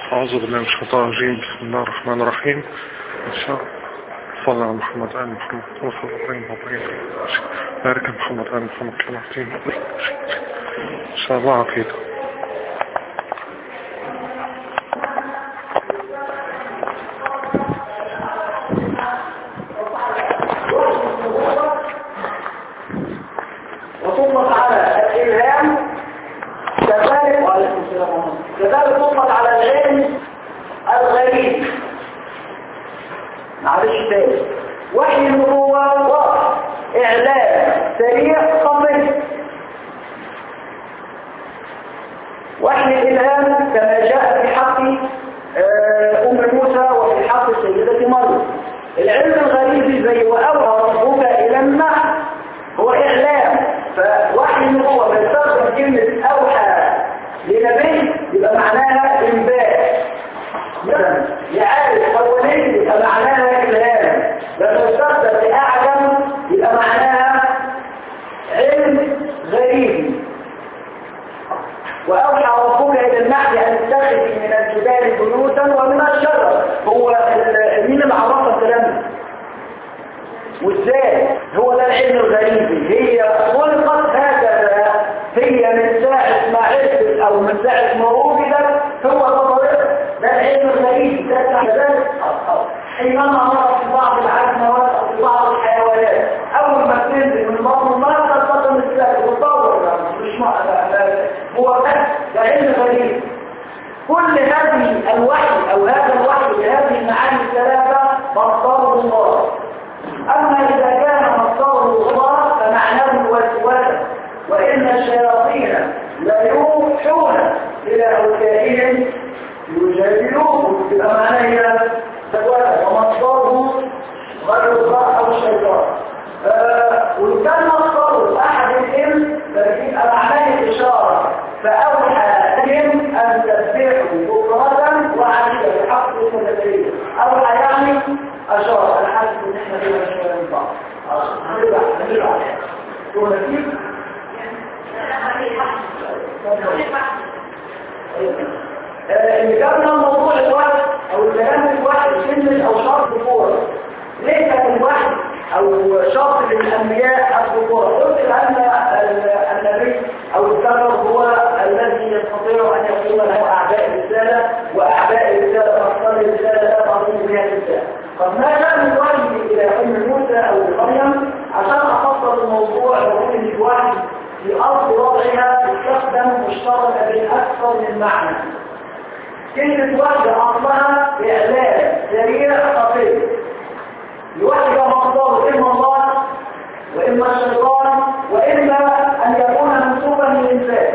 أعوذ بالله من الشيطان الرجيم بسم الله الرحمن الرحيم إن شاء الله صلى على محمد آل محمد وصلى الله عليه وسلم بارك محمد آل محمد كما أعطينا إن شاء الله عقيدة وطبق على الإلهام كذلك وعليكم السلام ورحمة الله. كذلك طبق على العلم الغريب معلش تاني وحي النبوة واضح إعلام سريع خطير وحي الإلهام كما جاء في حق آه، أم موسى وفي حق السيدة مريم العلم الغريب زي وأوحى ربك إلى النحل هو إعلام فوحي النبوة بيستخدم كلمة أوحى لنبي يبقى معناها إنباء مثلا يعرف أولين يبقى معناها إلهام لما يستخدم لأعلم يبقى معناها علم غريب وأوحى ربك إلى النحل أن تتخذ من الجبال بيوتا ومن الشجر هو ال- مين اللي عرفها الكلام ده؟ وازاي هو ده العلم الغريب هي خلقت هكذا هي من ساعة ما عرفت او من ساعة ما وجدت هو ده طريق ده العلم الغريب ده كذلك حينما نرى في بعض العجموات او في بعض الحيوانات اول ما تنزل من بطن الماء تتقدم السلاح وتطور مش معنى هو ده ده علم غريب كل هذه الوحي او هذا الوحي بهذه المعاني الثلاثة مصدره الله أما إذا كان مصدره الله فمعناه الوسوسة وإن الشياطين لا يوحون إلى أوليائهم يجادلوهم يبقى معناه هي وسوسة ومصدره غير الله أو الشيطان آه، وإن كان مصدره أحد الإنس فبيبقى معناه الإشارة فأوحى لهم أن تسبحوا بكرة وعشية بحق الثلاثية أوحى يعني أشار أنا حاسس إن إحنا كده مش فاهمين بعض هنرجع هنرجع هو نتيجة آه، اللي جابنا موضوع الوحي أو الكلام الوحي سن أو شرط الكورة ليس الوحي أو شرط للأنبياء الذكورة قلت أن ال- النبي أو الذكر هو الذي يستطيع أن يكون له أعداء الرسالة وأعداء الرسالة أفضل الرسالة لا تعظيم بها الرسالة طب ما كان الوحي إلى أم موسى أو مريم عشان أفصل الموضوع وأقول إن الوحي في أصل وضعها تستخدم مشتركة بين أكثر من معنى كلمة وحي أصلها إعلان سريع خطير الوحي ده مصدره إما الله وإما الشيطان وإما أن يكون منسوبا للإنسان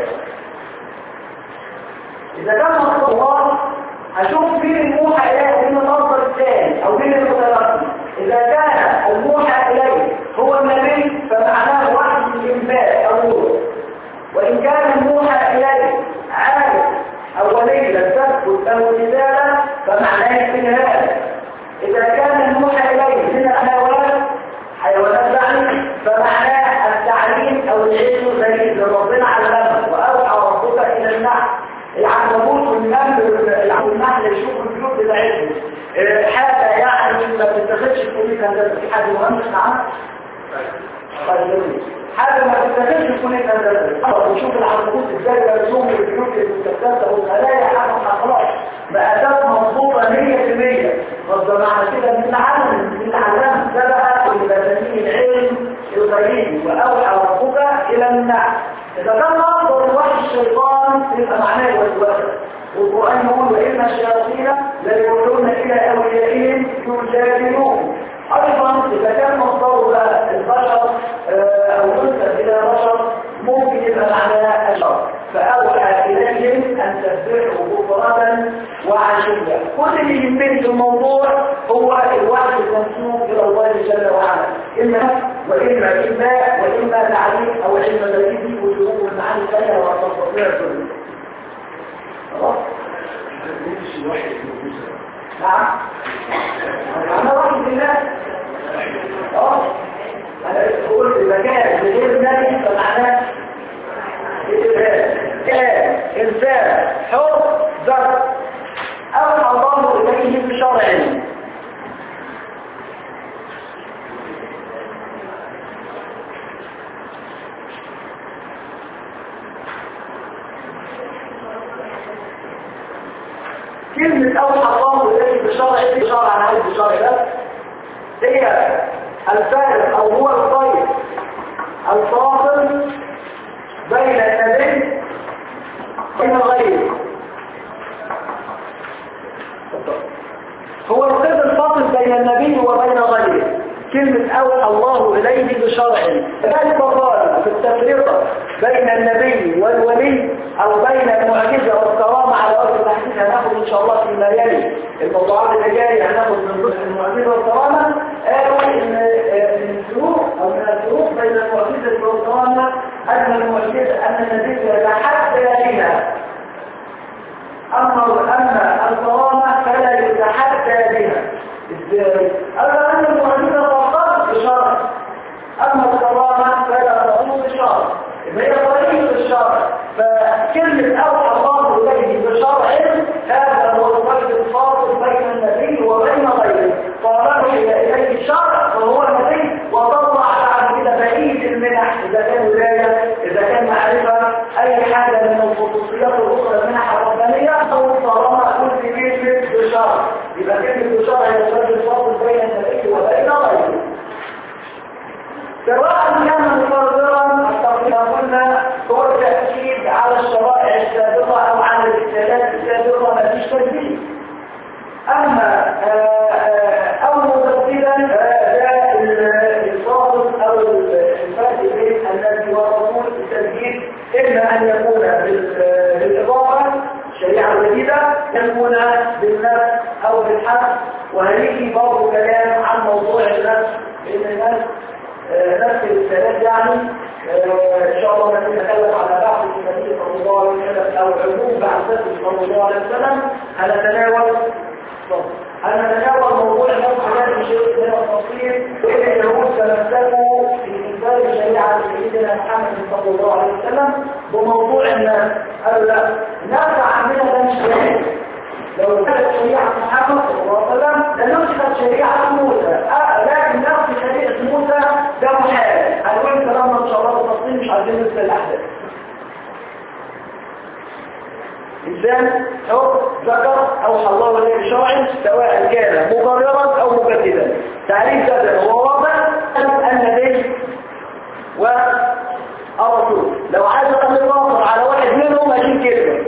إذا كان مصدر الله هشوف مين الموحى إليه ومين المصدر الثاني أو مين المتلقي إذا كان الموحى إليه هو النبي فمعناه وحي الإنباء أو نور وإن كان الموحى إليه عارف أولية تثبت له رسالة فمعناه الإلهام إذا كان الموحى إليه من الحيوانات حيوانات يعني فمعناه التعليم أو العلم الغريب اللي ربنا علمه وأوحى ربك إلى النحل العنكبوت والنمل النحل يشوف البيوت بتاعتهم آه، حاجة يعني ما بتتاخدش في كل هندسة في حد مهندس معاه؟ طيب حاجة ما تتاخدش في كل هندسة خلاص وشوف العنكبوت ازاي مرسوم البيوت المستكتسة والخلايا حاجة خلاص مقاسات مظبوطة 100% غصب معنى كده من العالم من العالم ده بقى اللي بسميه العلم الغريب وأوحى ربك إلى النحل إذا كان أفضل الوحي الشيطان يبقى معناه الوسوسة والقرآن يقول وإن الشياطين لا يوحون إلى أوليائهم يجادلون أيضا إذا كان مصدر بقى البشر آه، أو نسبة إلى بشر ممكن يبقى معناه الشر فأوحى إليهم أن تسبحوا بكرة وعشية كل اللي يهمني في الموضوع هو الوحي المنسوب إلى الله جل وعلا إما وإما إنباء وإما تعليم أو علم الذي وجوه المعاني الثانية وتستطيع كله خلاص؟ نعم أنا وحي بالله اه أنا قلت مكان غير نبي فمعناه كان إنسان حر ذر كلمة أوحى الله إليه بشرع إيه بشرع أنا عايز بشرع ده هي الفارق أو هو الطيب الفاصل بين النبي وبين غيره هو القيد الفاصل بين النبي وبين غيره كلمة أوحى الله إليه بشرع ذلك قال في التفرقة بين النبي والولي أو بين المعجزة والكرامة على وجه التحديث هناخد إن شاء الله فيما يلي الموضوعات اللي جاية هناخد من جزء المعجزة والكرامة قالوا إن من الفروق أو من الفروق بين المعجزة والكرامة أن المعجزة أن النبي يتحدى بها أما أما الكرامة فلا يتحدى بها ازاي؟ أما أن المعجزة فقط بشرع أما الكرامة فلا تقوم بشرع يبقى هي طريقة الشرع فكلمة أوحى الله إليه بشرع هذا هو الفرق الفاصل بين النبي وبين غيره قال إليه الشرع فهو النبي وطلع بعد كده بقية المنح إذا كان ولاية إذا كان معرفة أي حاجة من الخصوصيات الأخرى المنح الربانية أو طالما كل كلمة بشرع يبقى كلمة بشرع هي الفرق الفاصل بين النبي وبين غيره سواء كان مقررا التقرير قلنا هو التأكيد على الشرائع السابقة أو على الرسالات السابقة ما فيش تجديد أما أو مبدلا فده الفاصل أو الفرق بين النبي والرسول التجديد إما أن يكون بالإضافة شريعة جديدة يكون بالنفس أو بالحق وهذه برضه كلام عن موضوع النفس إن النفس نفس الرسالات يعني ان شاء الله نتكلم على بعض النبي صلى الله عليه وسلم او عموم بعثته صلى الله عليه وسلم هنتناول هنتناول موضوع نفس هذا الشيء من التفصيل وإن اليهود تمسكوا في إنزال شريعة سيدنا محمد صلى الله عليه وسلم بموضوع الناس قالوا لا الناس عندنا ده مش جاهز لو كانت شريعة محمد صلى الله عليه وسلم لنسخت شريعة موسى أه لكن نفس شريعة موسى ده محال هنقول كلامنا ان شاء الله بالتفصيل مش عايزين ننسى الاحداث إذن هو ذكر أوحى الله إليه بشرع سواء كان مقررا أو مجددا تعريف ذلك هو واضح النبي والرسول لو عايز أخلي ناصر على واحد منهم أشيل كلمة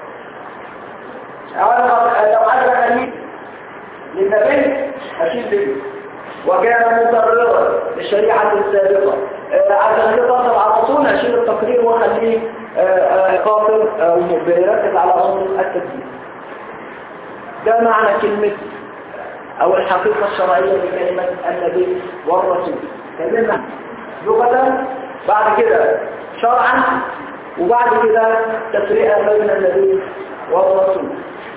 لو عايز أخليه للنبي أشيل كلمة وكان مقررا للشريعة السابقة عايز أخليه ناصر على الرسول أشيل التقرير وأخليه قاطر أو بيركز على أمر التكليف ده معنى كلمة أو الحقيقة الشرعية لكلمة النبي والرسول كلمة لغة بعد كده شرعا وبعد كده تفرقة بين النبي والرسول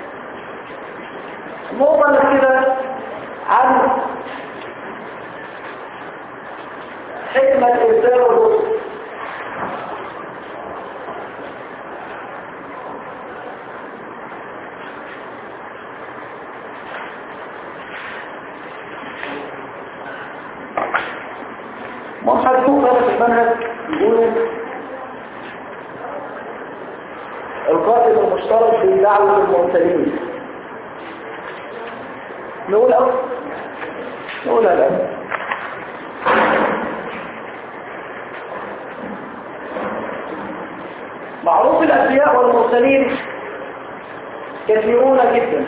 نقطة كده عن حكمة إرسال الرسل مرحلة فوق في المنهج يقول القاتل المشترك في دعوة المرسلين نقول أو نقول الآن معروف الأنبياء والمرسلين كثيرون جدا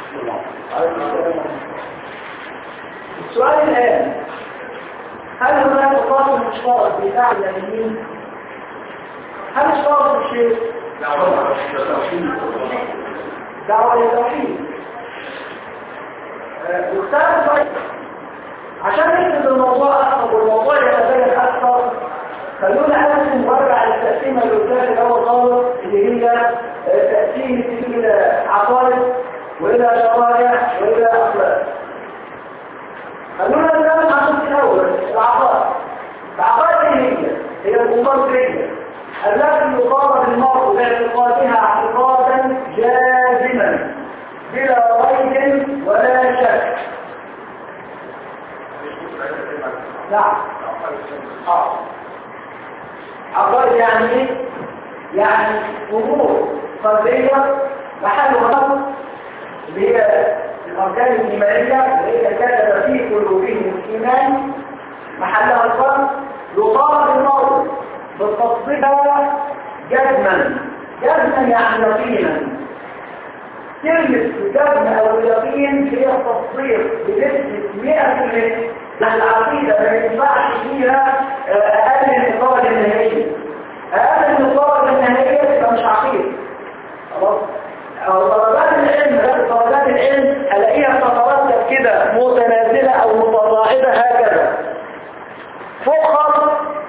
السؤال الآن هل هناك قاتل مشترك بتاع اليمين هل اشترك في شيء دعوة للتوحيد واختار طيب عشان نكتب الموضوع اكثر والموضوع يتبين اكثر خلونا أنسم وارجع للتقسيمة اللي قلتها في الأول خالص اللي هي تقسيم إلى عقائد وإلى شرائع وإلى أخلاق خلونا نتكلم عن الشق الأول العقائد العقائد ايه هي؟ هي الأمور الفكرية التي يطالب المرء باعتقادها اعتقادا جازما بلا ريب ولا شك نعم اه عقائد يعني ايه؟ يعني امور قلبيه محلها الأركان الإيمانية الذين كتب في قلوبهم الإيمان محلها الفرق يطالب المرء بالتصديق جزما جزما يعني يقينا كلمة جزم أو اليقين هي التصديق بنسبة 100% عن العقيدة ما ينفعش فيها أقل من الدرجة النهائية أقل من الدرجة النهائية تبقى مش عقيدة خلاص درجات العلم درجات العلم الاقيها تترتب كده متنازلة او متصاعدة هكذا فوق خالص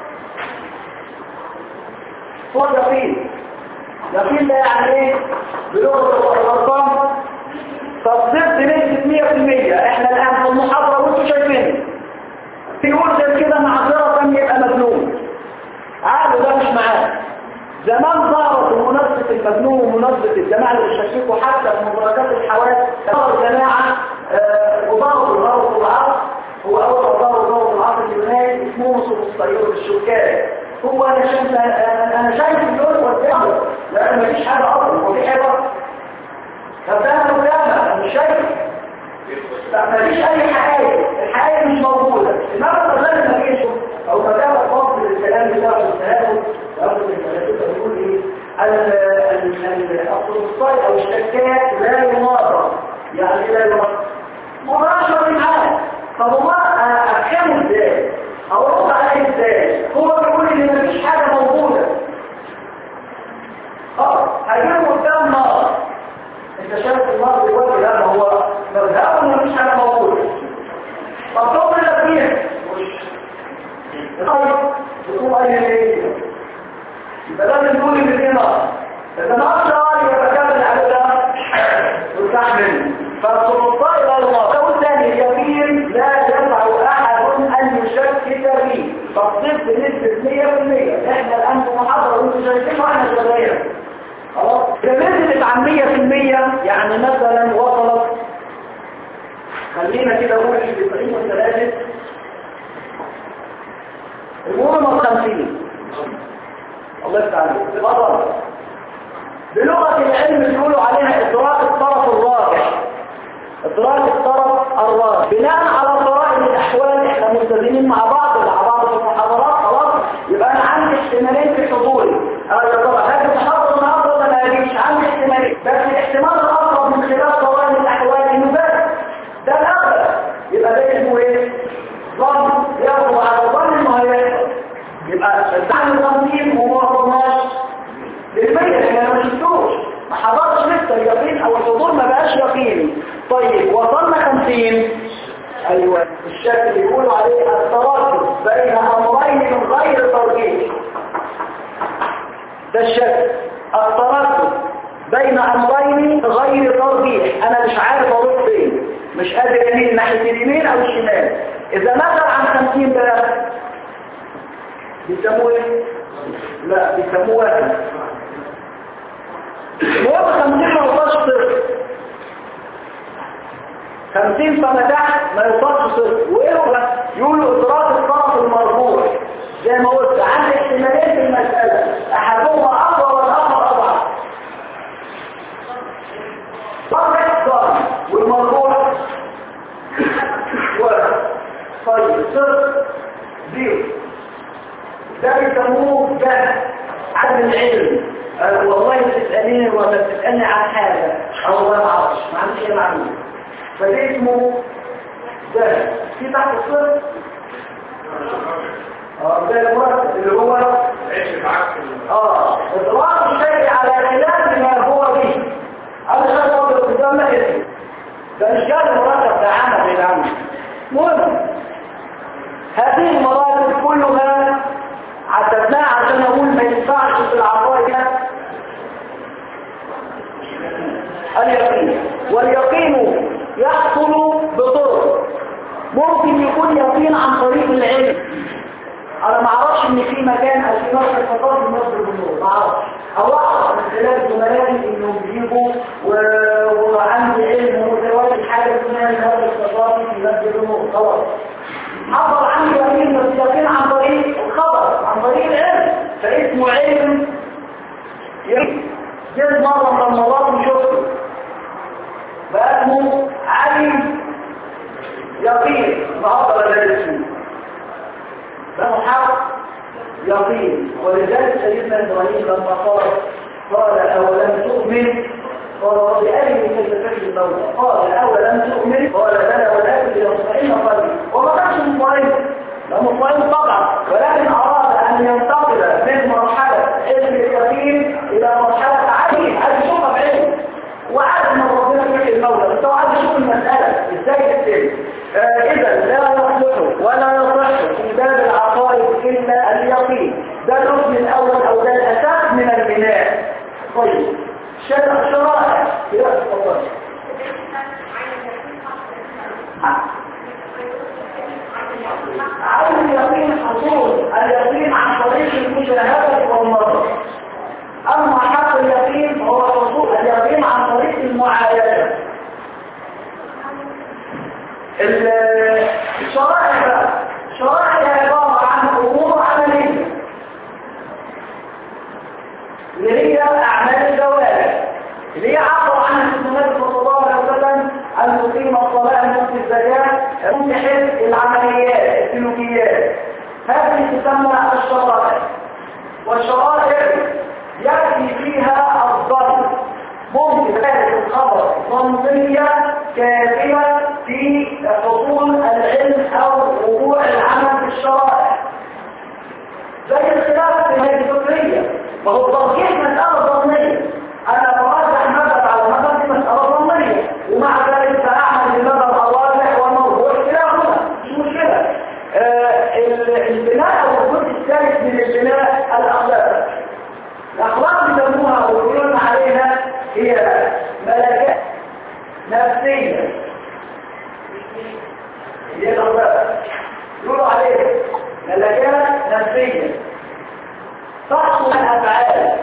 فوق يقين يقين ده يعني ايه بلغة الارقام تصديق بنسبة 100% احنا الان في المحاضرة وانتوا شايفين يقول زي كده معذرة يبقى مجنون عقله ده مش معاه زمان ظهرت مناسبة المجنون ومناسبة الجماعة اللي بيشككوا حتى في مدرجات الحواس ظهر جماعة وظهروا ظهروا العصر هو أول ظهروا ظهروا العصر اليوناني اسمه سوسطيور الشكاك هو أنا شايف أنا شايف اليوم قدامه لأن مفيش حاجة أصلا هو في حاجة طب ده أنا قدامك أنا مش شايف مفيش أي حقائق الحقائق مش موجودة إنما الغالب ما فيش أو ما كان فاضل الكلام بتاعه التهاوي أفضل الفلاسفة بيقول إيه الأخصائي أو الشكاك لا يناظر يعني لا يناظر مباشرة معاه طب ما أفهمه إزاي أو أرد عليه إزاي هو بيقول إن مفيش حاجة موجودة اه هيجيبه قدام نار انت شايف النار دلوقتي لا ما هو مذهبه ان مفيش حاجة موجودة طب تقول لك فيها طيب تقول أي ليه يبقى لازم نقول ان في نار اذا نار شعار يبقى كامل على ده وتحمل فالسلطان الى الله لو الثاني اليقين لا يسع احد ان يشكك فيه تصديق بنسبه 100% احنا الان في محاضره وانتم شايفين واحنا شغالين خلاص بنسبه عن 100% يعني مثلا وصلت خلينا كده نقول في 90 والثلاثه المهم 50 الله يفتح بلغة العلم بيقولوا عليها إدراك الطرف الراجح إدراك الطرف الراجح بناء على قرائن الأحوال إحنا ملتزمين مع بعض مع بعض في المحاضرات خلاص يبقى أنا عندي احتمالين في حضوري أنا يا ترى هاجي محاضرة النهارده ولا ما هاجيش عندي احتمالين بس الاحتمال الأقرب من خلال قرائن الأحوال إنه بس ده الأغلب يبقى ده اسمه إيه؟ ظن ياخد على ظن إنه هيحصل يبقى الدعم التنظيم وما وصلناش للمية لان انا ما شفتوش ما حضرتش لسه اليقين او الحضور ما بقاش يقيني طيب وصلنا 50 ايوه الشكل يقولوا عليه التراكم بين امرين من غير ترجيح ده الشكل التراكم بين امرين غير ترجيح انا مش عارف اروح فين مش قادر اميل ناحيه اليمين او الشمال اذا نزل عن 50 بقى بيسموه ايه؟ لا بيسموه واحد هو خمسين ما يوصلش صفر خمسين فما تحت ما يوصلش صفر وايه هو يقولوا ادراك الطرف المرفوع زي ما قلت عندي احتمالين في المسألة احدهما اقوى والاخر اضعف صرح ضرب والمرفوع واحد طيب صفر زيرو ده بيسموه ده عدم العلم أه والله بتسأليني ولا بتسألني عن حاجة أو والله ما أعرفش ما عنديش أي معلومة فده اسمه ده في تحت الصفر اه ده المرتب اللي هو اه اضرار الشيء على خلاف ما هو به انا مش هقول لك قدام ما اسمه ده مش جاي المرتب ده عمل غير عمل المهم هذه المراتب كلها عددناها عشان اقول ما ينفعش في العقائد اليقين واليقين يحصل بطرق ممكن يكون يقين عن طريق العلم انا ما اعرفش ان في مكان او في مركز ثقافي مصر بالنور ما اعرفش او اعرف من خلال زملائي انهم بيجوا و- وعندي علم ومتواجد حاجه اسمها المركز الثقافي في مسجد النور خلاص حصل عندي يقين بس يقين عن طريق الخبر عن طريق العلم فاسمه علم يقين جيت مرة من المرات وشفته بقى اسمه علم كيف تحيي الموتى قال أولم تؤمن قال بلى ولكن ليطمئن قلبي وما كانش مطمئن لا مطمئن طبعا ولكن أراد أن ينتقل من مرحلة علم اليقين إلى مرحلة عين عايز يشوفها بعينه وعاد ان ربنا يحيي الموتى بس هو عايز يشوف المسألة ازاي تتم إذا لا يصلح ولا يصح في باب العقائد إلا اليقين ده الركن الأول أو ده الأساس من البناء طيب شرع شرائع كده تفضل عين اليقين حصول اليقين عن طريق المشاهدة والنظر أما حق اليقين هو حصول اليقين عن طريق المعاينة الشرائع بقى الشرائع عبارة عن أمور عملية اللي هي أعمال الجوارح اللي هي عبر عنها النبي صلى الله عليه وسلم أن تقيم الصلاة أن تؤتي الزكاة أن تحل العمليات السلوكيات هذه تسمى الشرائع والشرائع يأتي فيها الظن ممكن ذلك الخبر ظنية كافية في حصول العلم أو وقوع العمل في الشرائع زي الخلاف في هذه الفكرية وهو ترجيح مسألة ظنية أنا برجح مذهب على مذهب دي مسألة ظنية ومع ذلك سأعمل بمذهب الراجح والموضوع كلاهما مش مشكلة آه البناء أو الجزء الثالث من البناء الأخلاق الأخلاق يسموها ويقولون عليها هي ملكات نفسية هي الأخلاق يقولوا عليها ملكات نفسية تحصل الأفعال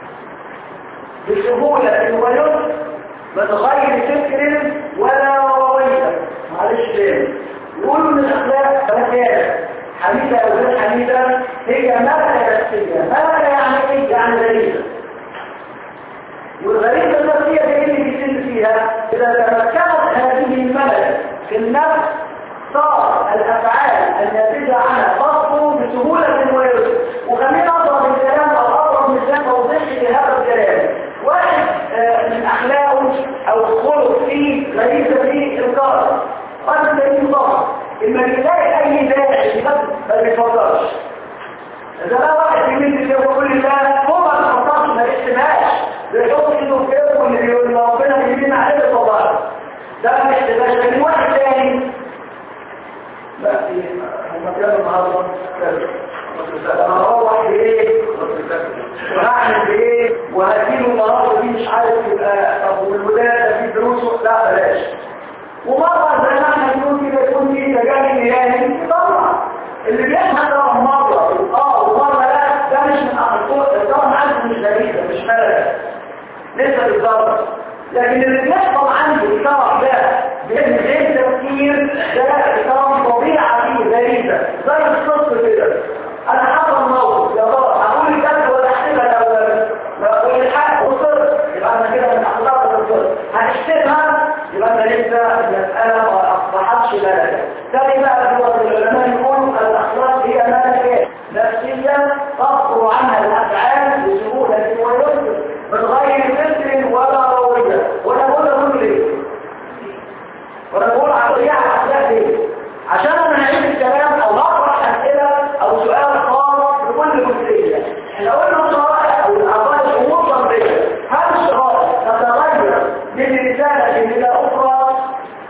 بسهولة ويسر من غير فكر ولا روية معلش ليه يقولوا من الأخلاق ملكات حميدة أو غير حميدة هي ملكة نفسية ملكة يعني إيه؟ يعني غريبة والغريبة النفسية دي اللي بيتم فيها إذا تمكنت هذه الملكة في النفس صار الأفعال الناتجة عنها تصفو بسهولة ويسر وخلينا أضرب الكلام أو أضرب مثال توضيحي لهذا الكلام واحد آه من أخلاقه أو خلق فيه غريزة فيه الكار قد تلاقيه ضغط إما بيلاقي أي داعي ما بيفضلش إذا لا واحد يمين في كل الله هو ما بيفضلش ما يحسبهاش بيحط ايده في كده واللي بيقول ربنا يمين عليه طبعا ده ما يحسبهاش لكن واحد تاني لا هم كانوا النهارده انا هروح بايه وهعمل بايه وهجيله النهارده دي مش عارف يبقى طب والولاده في دروس لا بلاش ومرة زي ما احنا بنقول كده يكون في تجارب نهائي طبعا اللي بيفهم ده مرة اه ومرة لا ده مش من اخطاء طبعا عارف مش غريبة مش ملكة لسه بالظبط لكن اللي بيحصل عندي الطرف ده بين غير تفكير ده طرف طبيعة فيه غريبة زي الصدق كده انا حصل موقف يا بابا هقول الكلمة ولا احسبها لو لو الحق وصدق يبقى انا كده من اخلاق الصدق هنحسبها يبقى انا لسه المسألة ما اصبحتش ملكة ثاني بقى لغة العلماء يقولوا الاخلاق هي ملكة نفسية تصدر عنها الافعال بسهولة ويسر من غير فكر ولا روية ولا بقول اقول ليه ولا بقول عقلية اخلاق ليه عشان انا هعيد الكلام او هطرح اسئلة او سؤال خاص بكل جزئية احنا قلنا الشرائع او العقائد امور ضربية هل الشرائع تتغير من رسالة الى اخرى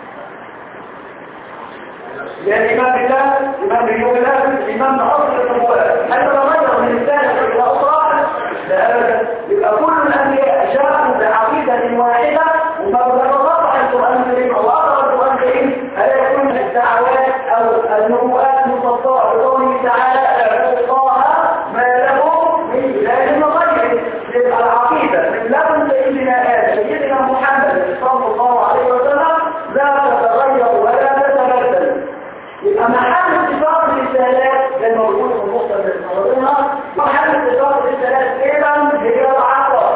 يعني الإمام بالله الإمام بالله الإمام نحصر النبوات هل تتغير من رسالة الى اخرى لا ابدا يبقى كل الانبياء جاءوا بعقيدة واحدة وما بتتطبع القرآن الكريم او اقرا القرآن الكريم هل يكون الدعوات او النبوءات مصدرة بقوله تعالى اعبدوا الله ما له من اله غيره يبقى العقيدة من لدن سيدنا آدم سيدنا محمد صلى الله عليه وسلم لا تتغير ولا تتبدل يبقى محل اتفاق الرسالات زي ما بيقولوا في النقطة اللي بنقولها محل اتفاق الرسالات ايضا هي العقائد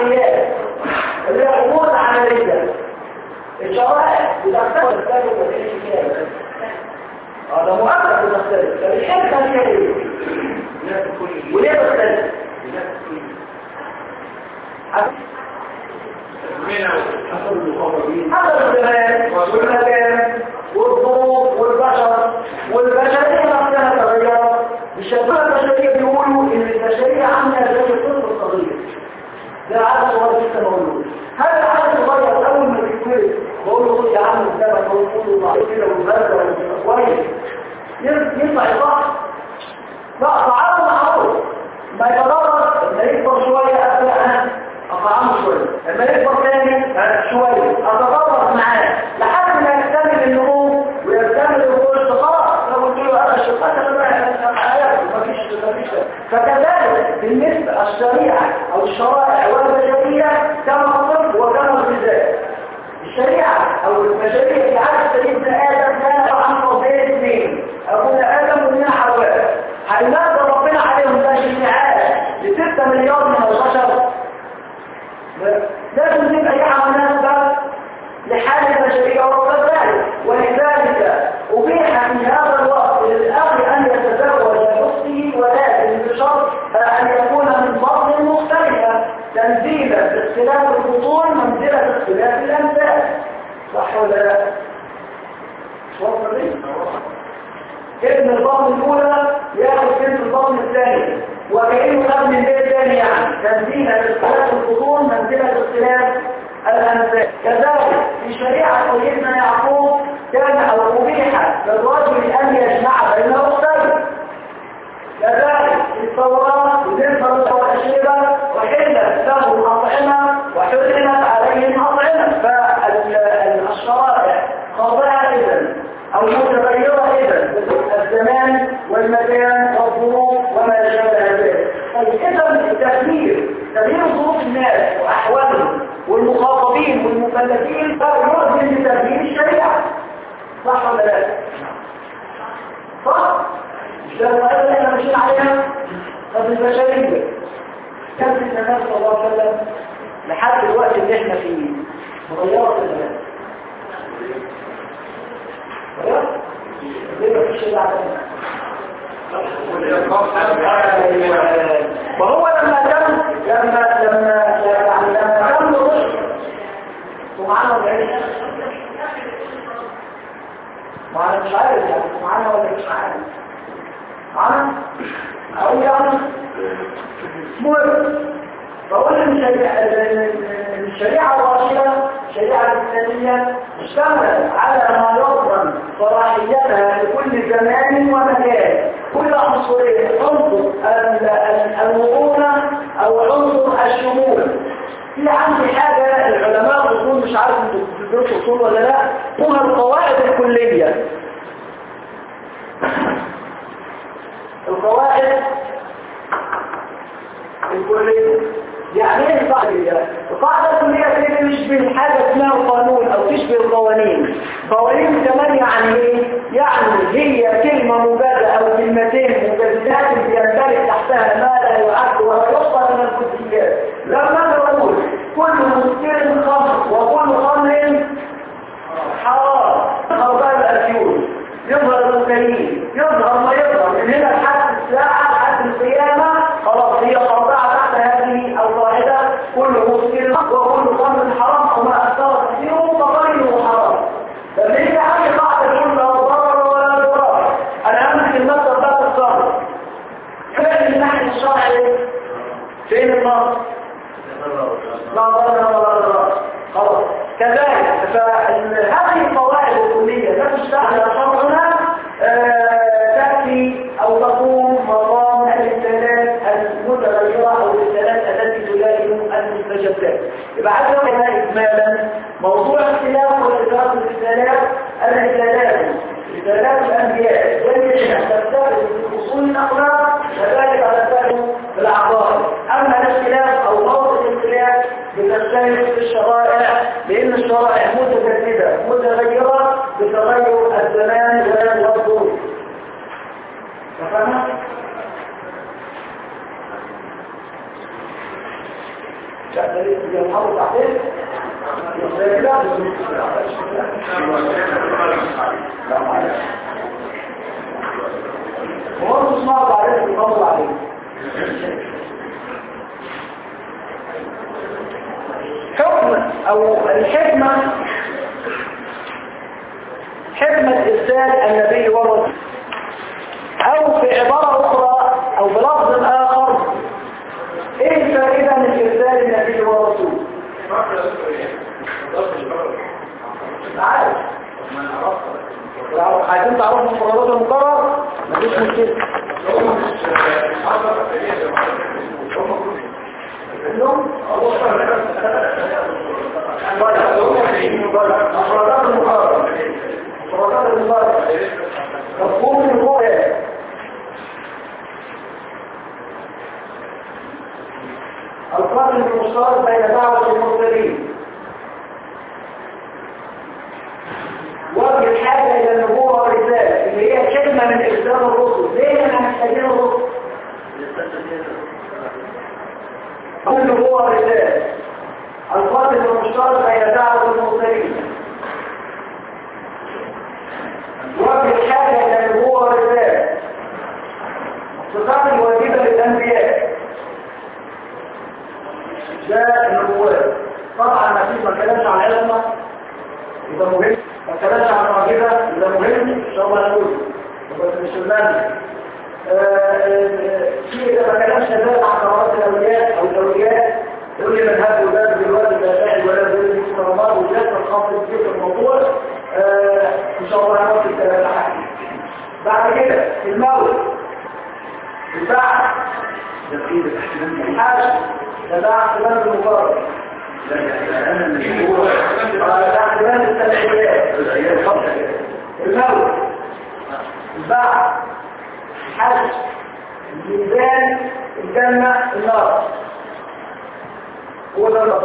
العمليات اللي هي امور عمليه الشرائع بتختلف بتختلف وتعيش فيها هذا مؤكد بتختلف فالحكمه هي ايه؟ وليه بتختلف؟ حسب الزمان والمكان والظروف والبشر والبشرية نفسها تغيرت الشباب البشرية بيقولوا ان البشرية عاملة زي الطفل الصغير ده عدد صغير لسه مولود هذا العدد صغير اول ما بيتولد بقول له خد يا عم قدامك هو كله ضعيف كده وبرده ولا كويس ينفع يصح لا طعامه معروف ما يتضرر ما يكبر شويه ابدا انا اطعمه شويه لما يكبر تاني شويه اتضرر معاه لحد ما يكتمل النمو ويكتمل الرشد خلاص لو قلت له انا شقتك انا حياتي مفيش مفيش فكذلك بالنسبه الشريعه او الشرائع والبشريه كما الطب وكما الغذاء الشريعه او البشريه في عهد سيدنا ادم كان عن ربنا اثنين ابونا ادم وابونا حواء هينادى ربنا عليهم ده شفاعات لستة مليار من البشر لازم نبقى يعمل ناس لحال البشرية وكذلك ولذلك أبيح في هذا الوقت للأخ أن يتزوج نفسه ولكن بشرط أن يكون من بطن مختلفة تنزيلا باختلاف البطون منزلة اختلاف الأنفاس صح ولا لا؟ وصل لي؟ ابن البطن الأولى ياخد بنت البطن الثانية وكأنه خد من بيت ثاني يعني تنزيلا باختلاف البطون منزلة اختلاف الأنفاس كذلك في شريعة سيدنا يعقوب كان أو أبيح للرجل أن يجمع بين أختين كذلك في التوراة بالنسبة للأشربة وحلت له الأطعمة وحرمت عليهم أطعمة فالشرائع خاضعة إذن أو متغيرة إذن الزمان والمكان والظروف وما شابه ذلك طيب إذن التغيير تغيير ظروف الناس وأحوالهم والمخاطبين والمكلفين فيؤذن بتغيير الشريعة صح ولا لا؟ صح؟ مش لو قال احنا ماشيين عليها طب البشرية كم في النبي صلى الله عليه وسلم لحد الوقت اللي احنا فيه مغيرة الناس مغيرة؟ ليه ما فيش شريعة وهو لما تم لما لما يعني لما تم رشد ومعانا ولا ايه؟ معانا مش عارف يعني معانا ولا مش عارف معانا؟ اقول يعني مهم بقول ان الشريعة الراشدة الشريعة الإسلامية اشتملت على ما يضمن صلاحيتها لكل زمان ومكان كل عنصرين عنصر المرونة أو عنصر الشمول في عندي حاجة العلماء يقول مش عارف انتوا بتدرسوا اصول ولا لا اسمها القواعد الكلية القواعد الكلية يعني ايه القاعدة القاعدة الكلية دي تشبه حاجة اسمها قانون او تشبه القوانين قوانين كمان يعني ايه يعني هي كلمة مبادة او كلمتين مجددات بيندرج تحتها ما لا يعد ولا يحصى من الكليات لما نقول كل مسكر خمر وكل خمر حرام خربان الأسيول يظهر المكرين يظهر ما يظهر من هنا لحد الساعة لحد القيامة خلاص هي خاضعة تحت هذه القاعدة كل مسكر وكل خمر حرام وما أثر كثير فغيره حرام فمن هنا حاجة قاعدة تقول لا ضرر ولا ضرار أنا أمسك المصدر ده الضرر فين الناحية الشرعي فين النص لا ضرر ولا ضرار خلاص كذلك فهذه القواعد الكلية التي اشتغل شرعنا تأتي أو تقوم مقام الرسالات المتغيرة أو الرسالات التي تلائم المستجدات يبقى عايز هنا إجمالا موضوع اختلاف وإدراك الرسالات الرسالات رسالات الأنبياء جميعا تختلف في أصول الأخلاق كذلك تختلف في الأعضاء أما الاختلاف أو موضوع الاختلاف بتختلف في الشرائع لأن الشرائع متجددة متغيرة بتغير الزمان والظروف تفهمت؟ شكرا وانتوا اسمعوا عليك ويفضل عليك حكم او الحكمة حكمة ارسال النبي والرسول او في عبارة اخرى او بلفظ اخر ايه الفائدة من ارسال النبي والرسول عارف لو عايزين تعرفوا مفردات المقرر مفيش مشكلة النوم مفردات المقرر مفردات المقرر مفهوم الرؤية الفرق المشترك بين دعوة المرسلين وجه الحاجة إلى النبوة والرسالة اللي هي كلمة من إرسال الرسل ليه احنا محتاجين الرسل؟ النبوة والرسالة الفرق المشترك بين دعوة المرسلين وجه الحاجة إلى النبوة والرسالة الصفات الواجبة للأنبياء ده النبوات طبعا ما فيش ما كلامش عن علمنا يبقى مهم ما كلامش عن معجزة يبقى مهم ان شاء الله نقول بس مش المعنى في اذا ما كلامش ذات عن قرارات الاولياء او الاولياء يقول لي من هذا وذات دلوقتي لا فاعل ولا يقول لي كرامات وذات الخاص في الموضوع ان شاء الله هنوصل الكلام لحد بعد كده الموت البعث الحاج ده ده احتمال المقارنة ده احتمال التنحيات الموت البعث الحج الميزان الجنة النار هو ده النص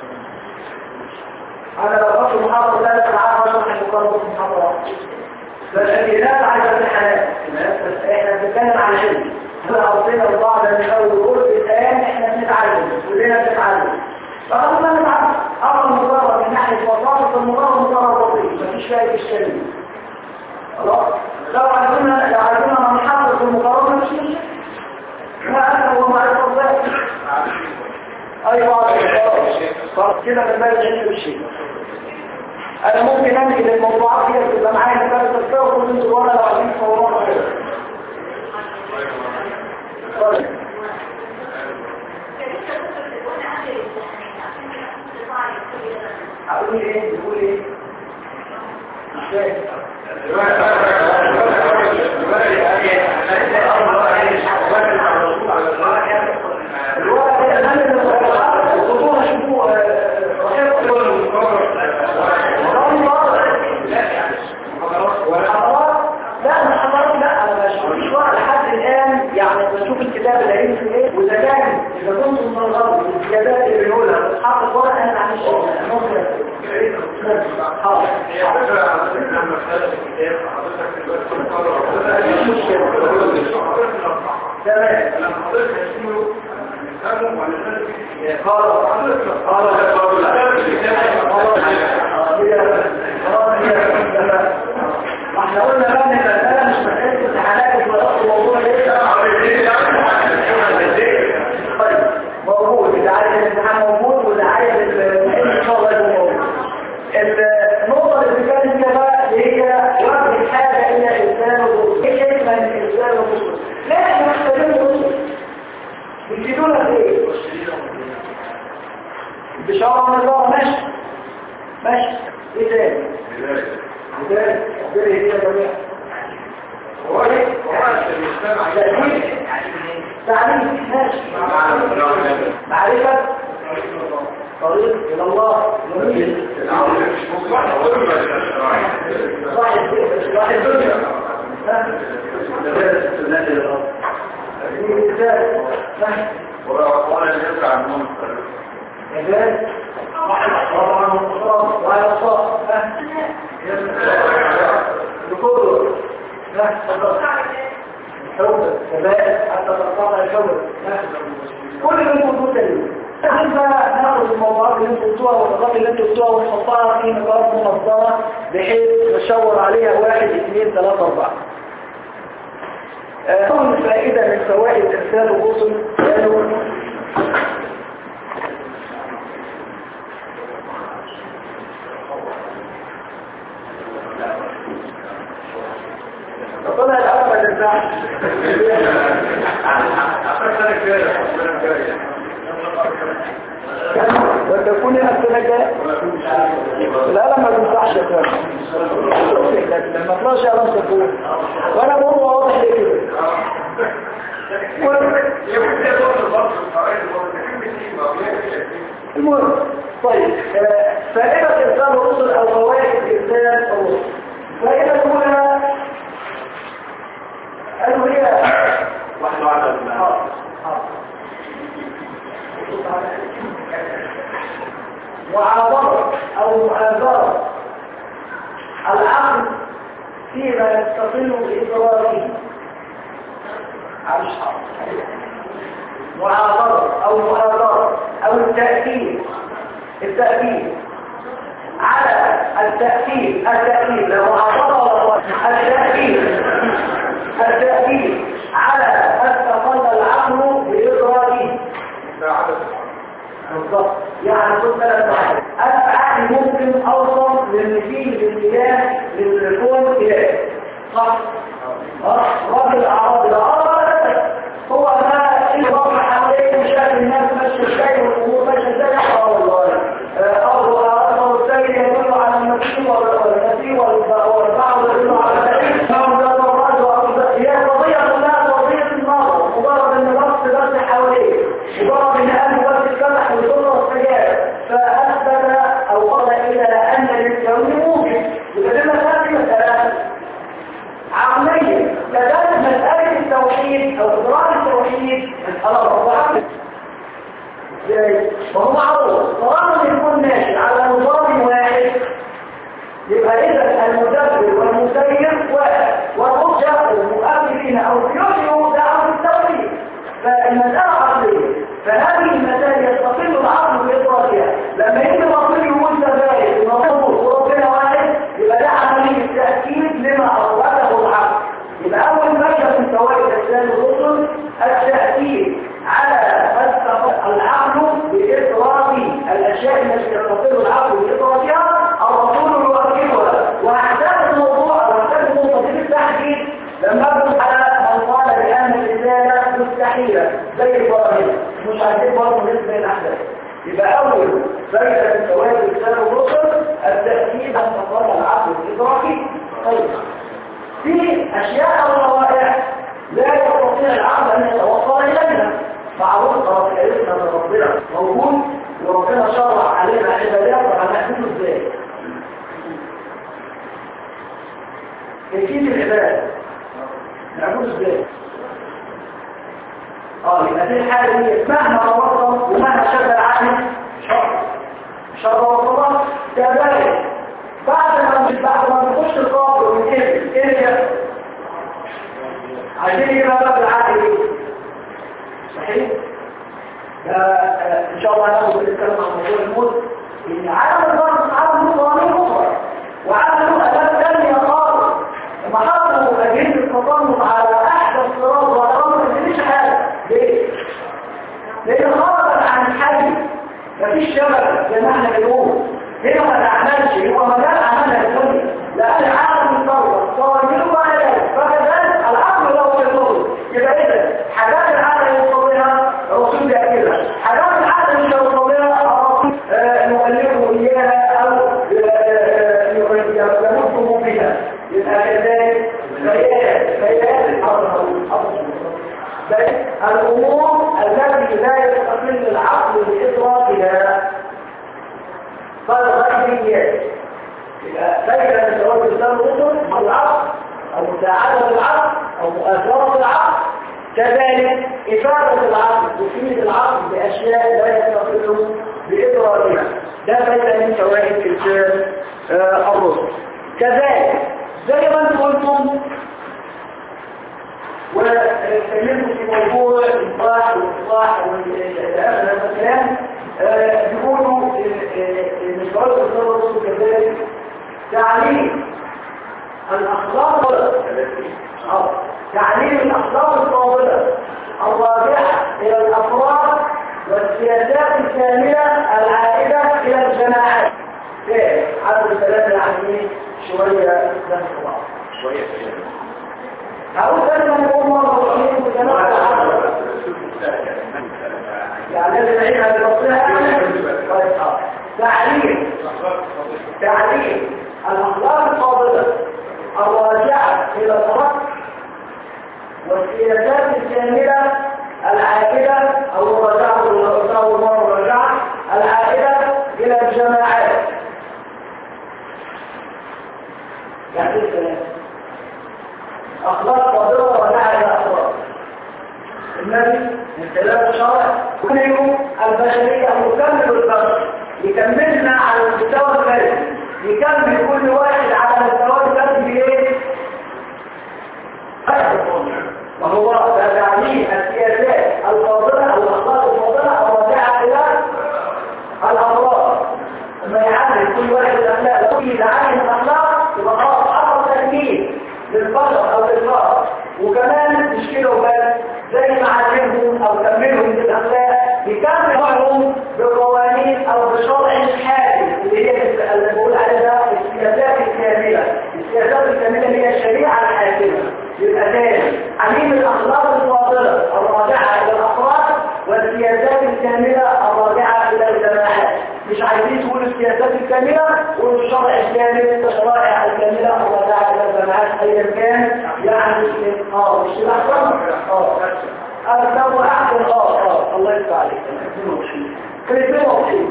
انا لو قلت محاضرة ثلاث ساعات هشرح المقارنة في محاضرة بس الناس عايزة الحالات بس احنا بنتكلم عن علم احنا عطينا البعض من اول قلت الان احنا بنتعلم كلنا بنتعلم فقط ما نتعلم اول مجرد من ناحيه بساطه المجرد مجرد بسيط مفيش فيها اشكاليه خلاص لو عايزيننا لو عايزيننا نحقق في المقارنه مش مشكله ما انا هو معرفه الذات اي بعض خلاص كده من باب العلم بالشيء انا ممكن انقل الموضوعات دي تبقى معايا في درس الفقه وكل انتوا ورا لو عايزين تصوروها كده أقول إيه؟ يقول إيه؟ مش فاهم. الورق ده أنا اللي بقرأه، الخطوة شوفوا، آه، والحضارات لا مش حضارات لا انا مش ورق لحد الان يعني بشوف الكتاب اللي هيجي في ايه واذا كان اذا كنت من الغرب الكتابات اللي بنقولها بتحقق ورق انا ما عنديش ممكن حاضر مفيش مشكله تمام خلاص خلاص احنا قلنا بقى ان المساله مش مساله امتحانات ولا الموضوع ليه طيب موجود اللي عايز الامتحان موجود واللي عايز الامتحان ان شاء الله يكون موجود النقطه اللي بنتكلم فيها بقى هي وجه الحاجه الى ارسال الرسل ايه كلمه من ارسال الرسل لا احنا محتاجين الرسل بيفيدونا في ايه بشارة من الله ماشي ماشي ايه تاني بداية بداية هي جميع هو ايه تعليم تعليم ماشي معرفة طريق الى الله جميل صاحب صاحب الدنيا ها؟ دي ازاي ماشي مجال طبعا مصاب وعلى صاب بكل حوض كبائر حتى تقطع الحوض كل اللي موجود ده نحن ناخد ناخد الموضوعات اللي انتوا قلتوها والنقاط اللي انتوا قلتوها ونحطها في نقاط منظمة بحيث نشاور عليها واحد اثنين ثلاثة أربعة آه، أول فائدة من فوائد إرسال الرسل قالوا طلع الأول ما تنفعش وتكون السنة الجاية لا لا ما تنفعش يا فندم لما طلعش يا رمز تقول وانا بقول واضح ليه كده المهم طيب آه، فائدة إرسال الرسل أو فوائد إرسال الرسل الفائدة الأولى قالوا هي واحد على آه، آه. معاضرة أو مؤازرة العقل فيما يستقل بإضراره عرش معاضرة أو مؤازرة أو التأكيد التأكيد على التأكيد التأكيد لا معاضرة ولا مؤازرة. التأكيد التأكيد على ما استقل العقل بإضراره بالضبط يعني كنت انا بعد انا عقلي ممكن اوصل لان فيه الاتجاه للكون اله صح اه راجل اعراض الارض هو ما اللي واقع حواليه شايف الناس ماشيه ازاي والامور ماشيه ازاي اه والله آه، ارض الارض والسير يدل على المسيح والمسيح والبعض يدل على المسيح هي قضيه كلها قضيه النظر مجرد ان بص بس حواليه مجرد ان قلبه بس اتفتح وصوره السجاده فاثبت او قال الى ان للكون موجب يبقى ده مساله مساله عقليه كذلك مساله التوحيد او ادراك التوحيد مساله موضوعيه ازاي؟ وهو معروف طالما يكون ماشي على نظام واحد يبقى اذا المدبر والمسير واحد والرجع المؤمنين او بيوتهم دعوه التوحيد فالمساله عقليه فهذه المسائل يستقل العقل بإدراكها لما يجي الرسول يقول تبارك ونصبر وربنا واحد يبقى ده عمليه تاكيد لما اثبته العقل يبقى اول ماده من فوائد اسلام الرسل التاكيد على ما استقل العقل بإدراك الاشياء التي يستقل العقل بإدراكها الرسول يؤكدها واحداث الموضوع او احداث نقطه التحديد لما اقول على من قال بان الرساله مستحيله زي ابراهيم مش عايزين برضه نسبه الاحداث يبقى اول فائده من فوائد رساله الرسل التاكيد على استقلال العقل الادراكي طيب في اشياء او روائع لا يستطيع العقل ان يتوصل اليها معروف خلاص عرفنا ان ربنا موجود وربنا شرع علينا عبادات وهنعمله ازاي كيفيه العباده نعمله ازاي اه يبقى دي الحاله دي مهما توصل ومهما شد العقل شر شر وصلت كذلك بعد ما بعد ما نخش القبر ونكمل ايه اللي يحصل عشان يبقى باب العقل ايه صحيح ده آه، ان شاء الله هناخد الكلام عن موضوع الموت ان عالم الضغط عالم قوانين اخرى وعالم اداب ثانيه خالص لما حطوا اجهزه التطرف على احدث صراط وعلى امر ما تدريش حاجه ليه؟ لان خرجت عن الحي مفيش شبكه زي ما احنا بنقول هنا ما تعملش هو مجال عملها الدنيا لان عالم الضغط صار يرضى اليه فكذلك العقل له يضر يبقى اذا حاجات العقل يوصلها الرسول بيأكلها حاجات العقل مش يوصلها الرسول آه، نؤلفه اياها او آه، آه، يمده بها يبقى كذلك بيان بيان الامور التي لا يستقل العقل بإدراكها فالغيبيات يبقى فايدة من جواب الإسلام الرسل العقل أو مساعدة العقل أو مؤثرة العقل كذلك إفادة العقل تفيد العقل بأشياء لا يستقل بإدراكها ده فايدة من فوائد كتاب آه الرسل كذلك زي ما انتم قلتم واتكلموا في موضوع الإصلاح والإصلاح والكلام آه، بيقولوا ان الفرق الصلاة والسلام كذلك تعليم الأخلاق آه، تعليم الأخلاق الفاضلة الراجعة إلى الأفراد والسياسات الكاملة العائدة إلى الجماعات ايه عدد الثلاثة يعني شوية ذات بعض شوية هقول كلمة نقول مرة وحيد وجماعة يعني لازم نعيدها ببصرها طيب آه. تعليم تعليم الأخلاق الفاضلة الراجعة إلى الفرق والسياسات الكاملة العائدة أو الرجعة أو الرجعة العائدة إلى الجماعات يعني إيه الكلام أخلاق فاضلة راجعة إلى أخلاق النبي من خلال الشرع كل البشرية مكمل البشر يكملنا على المستوى الفردي يكمل كل واحد على مستوى الفردي بإيه؟ وهو تعليم السياسات الفاضلة أو الأخلاق الفاضلة الراجعة إلى الأمراض لما يعلم كل واحد الأخلاق لو يتعلم الأخلاق يبقى خلاص أفضل تكميل للبشر أو للفرد وكمان مش كده وبس زي ما علمهم أو كملهم بالأخلاق يكمل معهم بقوانين أو بشرع الحاكم اللي هي اللي بقول عليها السياسات الكاملة السياسات الكاملة هي الشريعة الحاكمة يبقى تاني تعليم الأخلاق الفاضلة الراجعة إلى الأفراد والسياسات الكاملة الراجعة إلى الجماعات مش عايزين تقولوا السياسات الكاملة قولوا الشرع الكامل الشرائع الكاملة الراجعة إلى الجماعات أيا كان يعني اه مش الأحسن اه أرسل أحسن اه اه الله يفتح عليك كلمة وحيد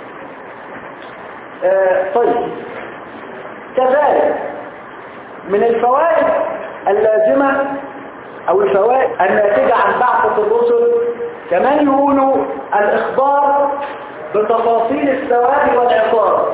آه طيب كذلك من الفوائد اللازمة أو الفوائد الناتجة عن بعثة الرسل كمان يقولوا الإخبار بتفاصيل الثواب والعقاب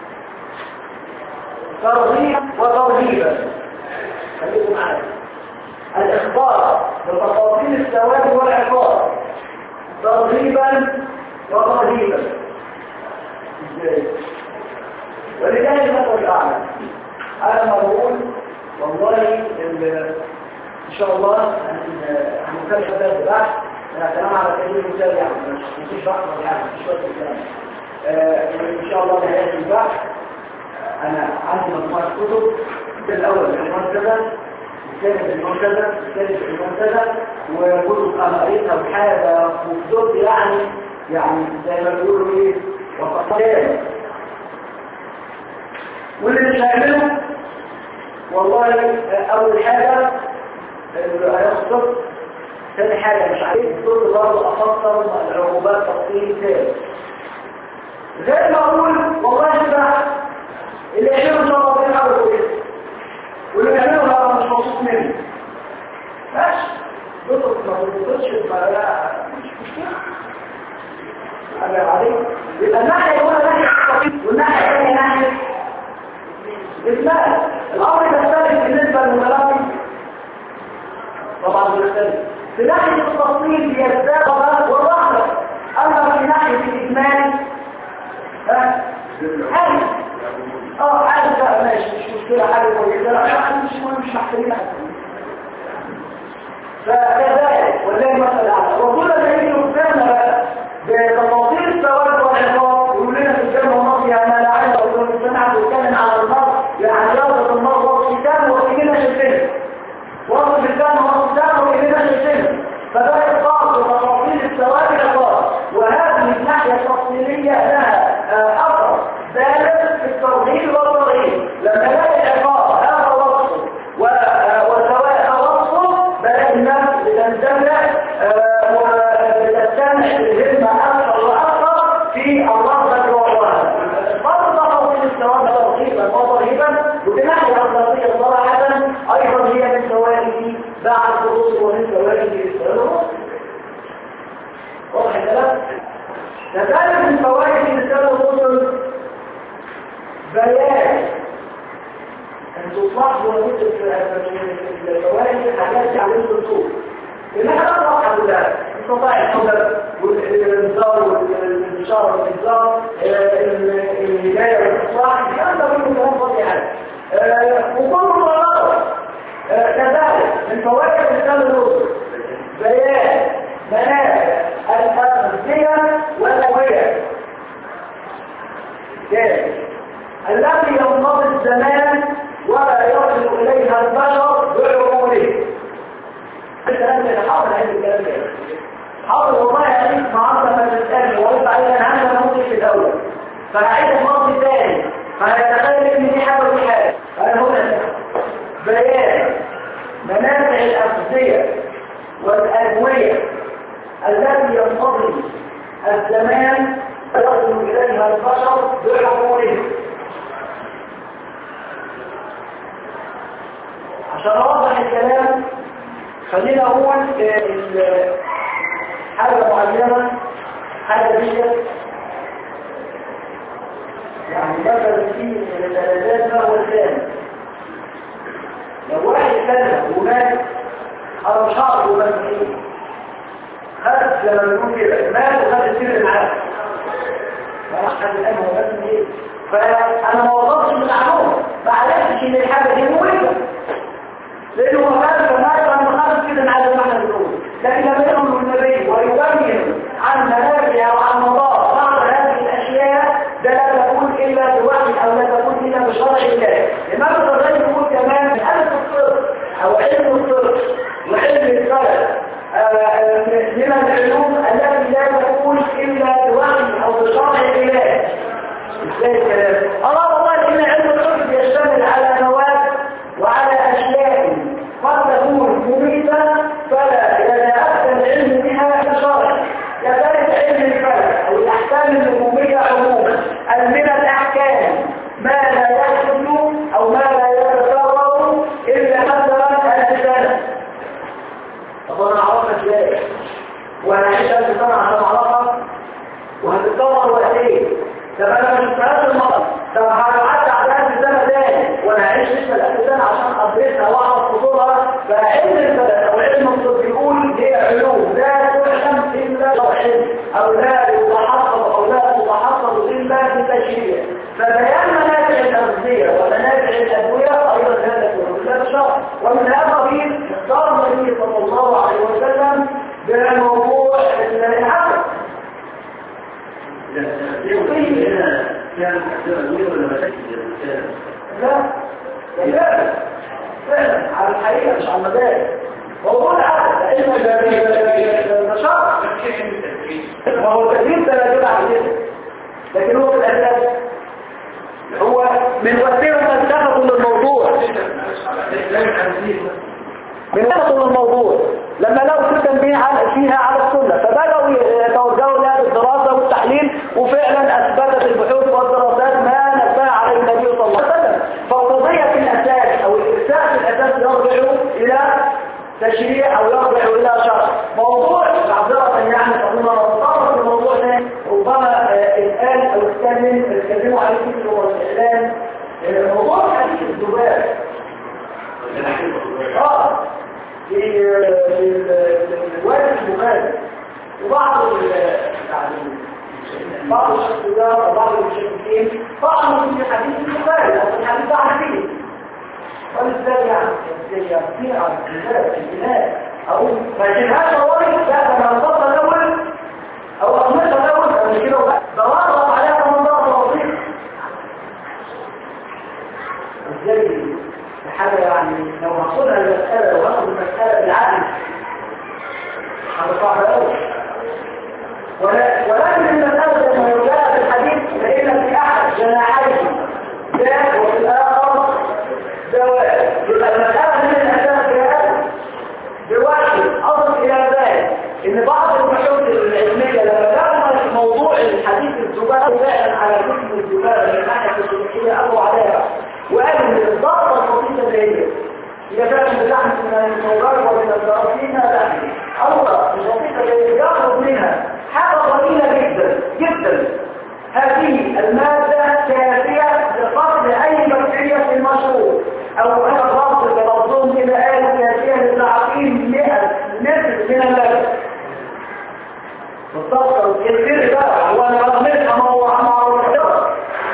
ترغيب وترهيبا خليكم معايا الإخبار بتفاصيل الثواب والعقاب ترغيبا وترهيبا ازاي ولذلك مثل الأعلى أنا ما بقول والله إن شاء الله هنكمل هذا البحث أنا كلام على سبيل المثال يعني مش مفيش بحث ولا حاجة مش شوية كلام إن شاء الله نهاية البحث أنا عندي مجموعة كتب الأول العنوان كذا الثاني العنوان كذا الثالث العنوان كذا وكتب أنا قريتها بحاجة وفضلت يعني يعني زي ما بيقولوا إيه وفقتان واللي مش هيعمله والله أول حاجة هيخطب ثاني حاجة مش عارف دول برضه أفكر العقوبات تفصيل ثاني زي ما أقول والله ده اللي يعمله إن شاء الله بيحاول كويس واللي يعمله هذا مش مبسوط منه ماشي دول ما بتبصش لا مش مشكلة أنا عليك يبقى الناحية الأولى ناحية والناحية الثانية ناحية المال الأمر يختلف بالنسبة للمتلقي طبعا بيختلف في ناحية التصنيف يزداد والرحمة أما في ناحية الإجمال ها حاجة اه حاجة بقى ماشي مش مشكلة حاجة كويسة لا لا مش مهم مش محتاجين فكذلك والله مثلا أعلى وكل ما يجي قدامنا بتفاصيل الثواب والعقاب يقول لنا في الجنة والنص يعني لا عين أو المجتمع بيتكلم على النار يعني يوضع النار وصف كان وكلنا شايفينه وصف الكان وصف كان وكلنا شايفينه فده إطلاق بتفاصيل الثواب والعقاب وهذه الناحية التفصيلية لها أثر بالغ في الترغيب والترغيب لما نلاقي العقاب هذا وصفه والثواب وصفه بلاقي الناس بتنتبه وبتستمع الهمة أكثر وأكثر في الرغبة والرهبة برضه تفاصيل الثواب ترغيبا وترهيبا وبناحية الأخلاقية صراحة أيضا هي من فوائد بعد الرسل ومن فوائد الرسل واضح الكلام؟ كذلك من فوائد رسالة الرسل بيان أن تصلح وجود الفوائد حاجات تعليم الرسول إنها لا واضحة بالله قطاع الحجر والانذار والانتشار والانذار الهدايه والاصلاح الكلام ده كله كلام فاضي يعني وكل مرة كذلك من فوائد الإسلام الرسل بيان منافع الأغذية والأوية التي ينقضي الزمان ولا يصل إليها البشر بعمره الكلام ده حاضر عند الكلام ده حاضر والله يعني معرضة ما تسألني ويبقى علينا عنها ممكن في الأول فهعيد الماضي تاني فهيتخيل ان دي حاجة ودي حاجة فأنا هنا بيان منافع الأغذية والأدوية التي ينقضي الزمان يصل إليها البشر بعمرهم عشان أوضح الكلام خلينا أقول حاجة معينة حاجة دي يعني مثلا في من الثلاثات ما هو الثاني لو واحد سنة ومات أنا مش هعرف ومات ايه خد لما بنقول كده مات وخد السر العام ما راح حد الآن هو مات ايه فأنا ما وضعتش من المعلومة ما عرفتش إن الحاجة دي مهمة لأنه هو كان فمات فأنا خد كده على ما احنا بنقول لكن لما يقول النبي ويبين عن منافع وعن مضار بعض هذه الأشياء ده لا تكون إلا بوحي أو لا تكون إلا بشرع الله الإمام الغزالي يقول كمان من ألف الطب أو علم الطب وعلم الفلك من العلوم التي لا تكون إلا بوحي أو بشرع الله ازاي الكلام؟ الله والله إن علم الطب يشتمل على مواد وعلى أشياء قد تكون مميتة فلا يتأتى العلم بها بشرع كذلك علم الفلك أو الأحكام النجومية عموما من الأحكام ما لا يحدث أو ما لا يتكرر إلا مثلا ألف سنة طب أنا أعرفها إزاي؟ وأنا عايش ألف سنة عشان أعرفها وهتتكرر وقتين طب أنا مش مستعد المرض طب هقعد على ألف سنة تاني وأنا عايش لسه الألف سنة عشان أدرسها وأعرف خطورها فعلم الفلك أو علم الطب يقول هي علوم لا تحكم إلا بالعلم أو لا يتحقق أو لا تتحقق إلا بتشريع فبيان منافع الأغذية ومنافع الأدوية أيضا هذا كله الشرع ومن هذا القبيل اختار النبي صلى الله عليه وسلم بموضوع العقل لا لا فعلا على الحقيقة مش على المدارس موضوع العقل لأنه نشاط ما هو التدريب ده لا يدل على كده لكن هو في الأساس هو من وقتهم ما اتفقوا للموضوع من اتفقوا للموضوع لما لقوا في تنبيه فيها على السنة فبدأوا يتوجهوا لها بالدراسة والتحليل وفعلا أثبتت البحوث والدراسات ما نبه عليه النبي صلى الله عليه وسلم فالقضية في الأساس أو الإرساء في الأساس يرجع إلى تشريع أو يرجع إلى شرع موضوع معذرة يعني فضلنا نتطرق في الموضوع ده ربما الآن أو الثامن الكلمة عليه كتير هو الإعلان موضوع حديث الذباب اه في الوالد البخاري وبعض يعني بعض الشخصيات وبعض المشركين طعنوا في حديث البخاري او في الحديث عن فيه ولذلك يعني ازاي يطيع الجهاد الجهاد او ما يجيبهاش طوارئ لا ده انا هنطلع الاول او اخمسها الاول او مش كده وبقى بورط عليها من ضغط بسيط ازاي حاجه يعني لو هصلها المساله لو هاخد المساله بالعقل حاجه صعبه قوي ولكن المساله لما يجاء في الحديث فان في احد جناحيه داء وفي الاخر دواء يبقى المساله من الاساس جاءت بواحد اصل الى ذلك ان بعض البحوث العلميه لما كان موضوع الحديث الذباب فعلا على جسم الذباب من ناحيه الشريحيه ابو عليها وقال ان الضغطه البسيطه دي هي كانت بتحمل من الموجات ومن الجراثيم لحم الله البسيطه دي يخرج منها حاجه قليله جدا جدا هذه الماده كافيه لقتل اي بكتيريا في المشروب او انا ضغط بلفظهم كده قالوا كافيه لتعقيم 100 نسبه من اللبن مستذكر السر بقى هو انا رغمتها ما هو مع الرحلة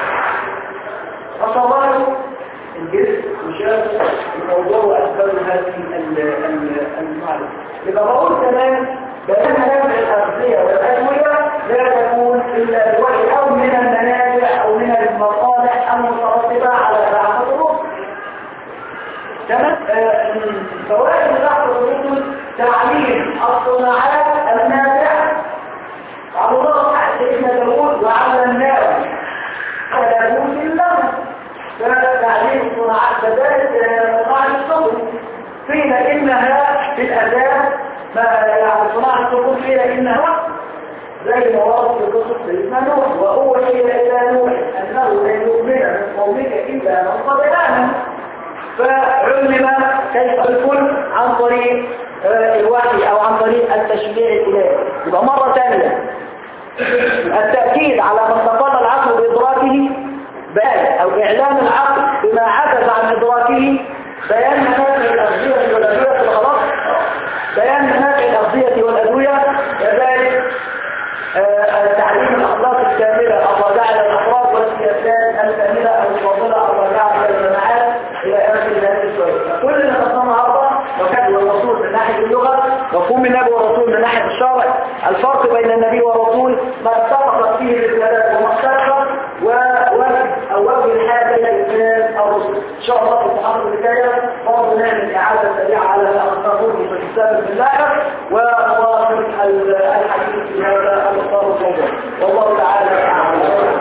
أصبر الجسم وشاف الموضوع وأسباب هذه المعرفة يبقى بقول كمان بأن نفع الأغذية والأدوية لا تكون إلا بوحي أو من المنافع أو من المصالح المترتبة على بعض الرسل كمان فوائد بعض الرسل تعليم الصناعات النافعة على الله سيدنا داوود وعلمناه على داوود الله فتعليم صناعات بداية صناعة الصبر قيل إنها في الأساس ما يعني صناعة الصبر قيل إنها زي ما ورد في قصة سيدنا نوح وهو قيل إلى نوح أنه لن يؤمن من قومك إلا من قد آمن فعلم كيف الكل عن طريق الوحي أو عن طريق التشريع الإلهي يبقى مرة ثانية التأكيد على ما استقل العقل بإدراكه بيان أو إعلان العقل بما عجز عن إدراكه بيان منافع الأغذية والأدوية في الخلاص بيان منافع الأغذية والأدوية كذلك تعليم الأخلاق الكاملة الراجعة إلى الأفراد والسياسات الكاملة أو الفاضلة الراجعة إلى الجماعات إلى آخر هذه الشوية كل اللي خدناه النهارده وكان والرسول من ناحية اللغة مفهوم النبي والرسول من ناحية الشرع الفرق بين النبي والرسول ما اتفقت فيه الرسالات وما اختلفت ووجه أو وجه الحال بين الاثنين الرسل إن شاء الله في المحاضرة الجاية برضه نعمل إعادة سريعة على الأخطار في الكتاب في اللاحق ونواصل الحديث في هذا المختار الموضوع والله تعالى أعلم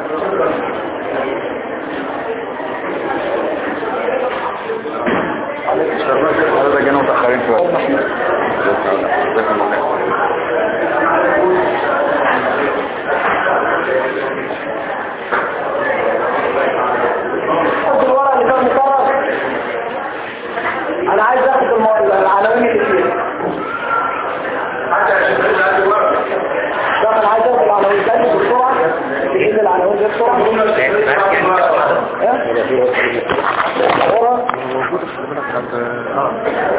هذا جانا متأخرين شوية خد الورق اللي كان مقرر انا عايز اخد المو- العناوين اللي فيها ده انا عايز اخد العناوين تاني بسرعه تحل العناوين دي بسرعه ايه ورا موجودة خلي بالك عند